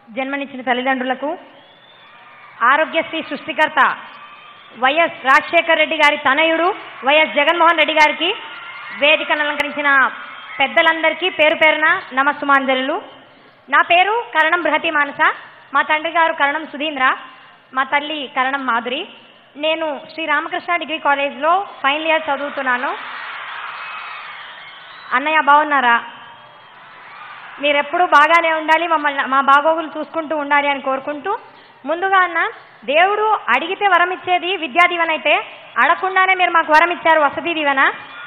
జన్మనిచ్చిన తల్లిదండ్రులకు ఆరోగ్యశ్రీ సృష్టికర్త వైఎస్ రాజశేఖర్ రెడ్డి గారి తనయుడు వైఎస్ జగన్మోహన్ రెడ్డి గారికి వేదికను అలంకరించిన పెద్దలందరికీ పేరు పేరున నమస్సుమాంజలు నా పేరు కరణం బృహతి మానస మా తండ్రి గారు కరణం సుధీంద్ర మా తల్లి కరణం మాధురి నేను శ్రీ రామకృష్ణ డిగ్రీ కాలేజ్లో ఫైనల్ ఇయర్ చదువుతున్నాను అన్నయ్య బాగున్నారా మీరెప్పుడు బాగానే ఉండాలి మమ్మల్ని మా బాగోగులు చూసుకుంటూ ఉండాలి అని కోరుకుంటూ ముందుగా అన్న దేవుడు అడిగితే వరం ఇచ్చేది విద్యా దీవెన అయితే అడగకుండానే మీరు మాకు వరం ఇచ్చారు వసతి దీవెన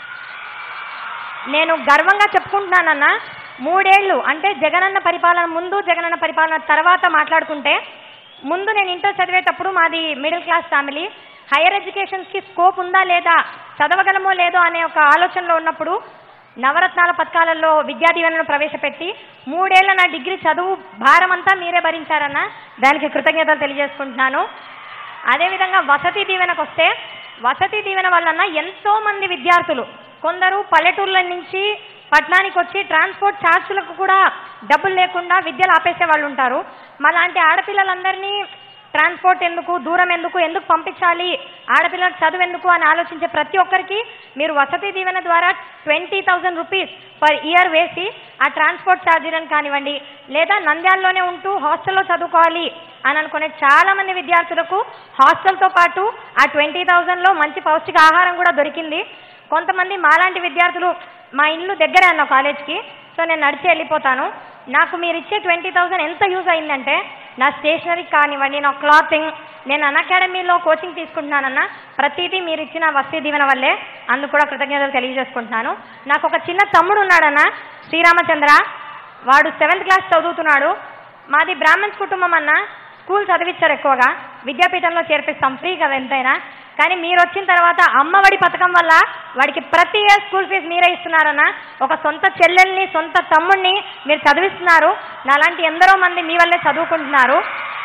నేను గర్వంగా చెప్పుకుంటున్నానన్న మూడేళ్లు అంటే జగనన్న పరిపాలన ముందు జగనన్న పరిపాలన తర్వాత మాట్లాడుకుంటే ముందు నేను ఇంటర్ చదివేటప్పుడు మాది మిడిల్ క్లాస్ ఫ్యామిలీ హైయర్ ఎడ్యుకేషన్స్కి స్కోప్ ఉందా లేదా చదవగలమో లేదో అనే ఒక ఆలోచనలో ఉన్నప్పుడు నవరత్నాల పథకాలలో విద్యా దీవెనను ప్రవేశపెట్టి మూడేళ్ల నా డిగ్రీ చదువు భారం అంతా మీరే భరించారన్న దానికి కృతజ్ఞతలు తెలియజేసుకుంటున్నాను అదేవిధంగా వసతి దీవెనకు వస్తే వసతి దీవెన వలన ఎంతో మంది విద్యార్థులు కొందరు పల్లెటూర్ల నుంచి పట్టణానికి వచ్చి ట్రాన్స్పోర్ట్ ఛార్జీలకు కూడా డబ్బులు లేకుండా విద్యలు ఆపేసే వాళ్ళు ఉంటారు మాలాంటి ఆడపిల్లలందరినీ ట్రాన్స్పోర్ట్ ఎందుకు దూరం ఎందుకు ఎందుకు పంపించాలి ఆడపిల్లలకు చదువు ఎందుకు అని ఆలోచించే ప్రతి ఒక్కరికి మీరు వసతి దీవెన ద్వారా twenty thousand rupees per year వేసి ఆ ట్రాన్స్పోర్ట్ ఛార్జీలను కానివ్వండి లేదా నంద్యాలలోనే ఉంటూ హాస్టల్లో చదువుకోవాలి అని అనుకునే చాలా మంది విద్యార్థులకు హాస్టల్తో పాటు ఆ ట్వంటీ థౌజండ్లో మంచి పౌష్టిక ఆహారం కూడా దొరికింది కొంతమంది మాలాంటి విద్యార్థులు మా ఇల్లు దగ్గరే అన్న కాలేజ్కి సో నేను నడిచి వెళ్ళిపోతాను నాకు మీరు ఇచ్చే ట్వంటీ థౌజండ్ ఎంత యూజ్ అయిందంటే నా స్టేషనరీ కానివ్వండి నా క్లాతింగ్ నేను అన్ అకాడమీలో కోచింగ్ తీసుకుంటున్నానన్న ప్రతిదీ మీరు ఇచ్చిన వసతి దీవెన వల్లే అందుకు కూడా కృతజ్ఞతలు తెలియజేసుకుంటున్నాను నాకు ఒక చిన్న తమ్ముడు ఉన్నాడన్న శ్రీరామచంద్ర వాడు సెవెంత్ క్లాస్ చదువుతున్నాడు మాది బ్రాహ్మణ్స్ కుటుంబం అన్న స్కూల్ చదివించారు ఎక్కువగా విద్యాపీఠంలో చేర్పిస్తాం ఫ్రీ కదా ఎంతైనా కానీ మీరు వచ్చిన తర్వాత అమ్మఒడి పథకం వల్ల వాడికి ప్రతి ఇయర్ స్కూల్ ఫీజు మీరే ఇస్తున్నారన్న ఒక సొంత చెల్లెల్ని సొంత తమ్ముడిని మీరు చదివిస్తున్నారు నాలాంటి ఎందరో మంది మీ వల్లే చదువుకుంటున్నారు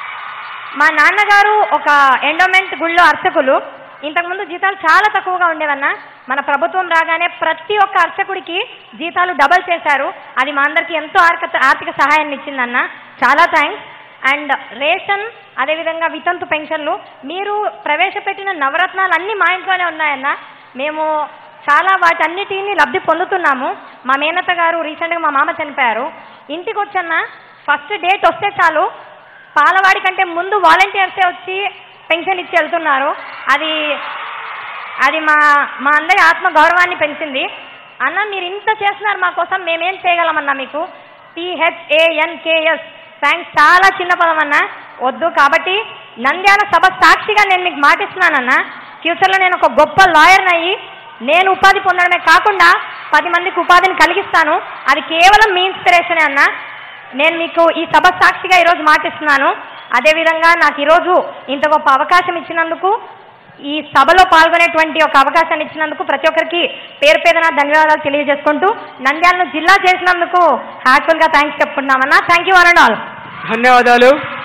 మా నాన్నగారు ఒక ఎండోమెంట్ గుళ్ళో అర్చకులు ఇంతకుముందు జీతాలు చాలా తక్కువగా ఉండేవన్న మన ప్రభుత్వం రాగానే ప్రతి ఒక్క అర్చకుడికి జీతాలు డబల్ చేశారు అది మా అందరికీ ఎంతో ఆర్థిక ఆర్థిక సహాయాన్ని ఇచ్చిందన్న చాలా థ్యాంక్స్ అండ్ రేషన్ అదేవిధంగా వితంతు పెన్షన్లు మీరు ప్రవేశపెట్టిన నవరత్నాలు అన్నీ మా ఇంట్లోనే ఉన్నాయన్న మేము చాలా వాటన్నిటిని లబ్ధి పొందుతున్నాము మా మేనత్త గారు రీసెంట్గా మా మామ చనిపోయారు ఇంటికి వచ్చన్న ఫస్ట్ డేట్ వస్తే చాలు పాలవాడి కంటే ముందు వాలంటీర్సే వచ్చి పెన్షన్ ఇచ్చి వెళ్తున్నారు అది అది మా మా అందరి ఆత్మ గౌరవాన్ని పెంచింది అన్న మీరు ఇంత చేస్తున్నారు మా కోసం మేమేం చేయగలమన్నా మీకు టిహెచ్ఏఎన్కేఎస్ థ్యాంక్స్ చాలా చిన్న పదం అన్న వద్దు కాబట్టి నంద్యాల సభ సాక్షిగా నేను మీకు మాటిస్తున్నానన్న ఫ్యూచర్లో నేను ఒక గొప్ప లాయర్ని అయ్యి నేను ఉపాధి పొందడమే కాకుండా పది మందికి ఉపాధిని కలిగిస్తాను అది కేవలం మీ ఇన్స్పిరేషనే అన్న నేను మీకు ఈ సభ సాక్షిగా ఈరోజు మాటిస్తున్నాను అదేవిధంగా నాకు ఈరోజు ఇంత గొప్ప అవకాశం ఇచ్చినందుకు ఈ సభలో పాల్గొనేటువంటి ఒక అవకాశాన్ని ఇచ్చినందుకు ప్రతి ఒక్కరికి పేరు పేరున ధన్యవాదాలు తెలియజేసుకుంటూ నంద్యాలను జిల్లా చేసినందుకు హార్ట్ఫుల్గా థ్యాంక్స్ చెప్పుకుంటున్నామన్నా thank you one and all ధన్యవాదాలు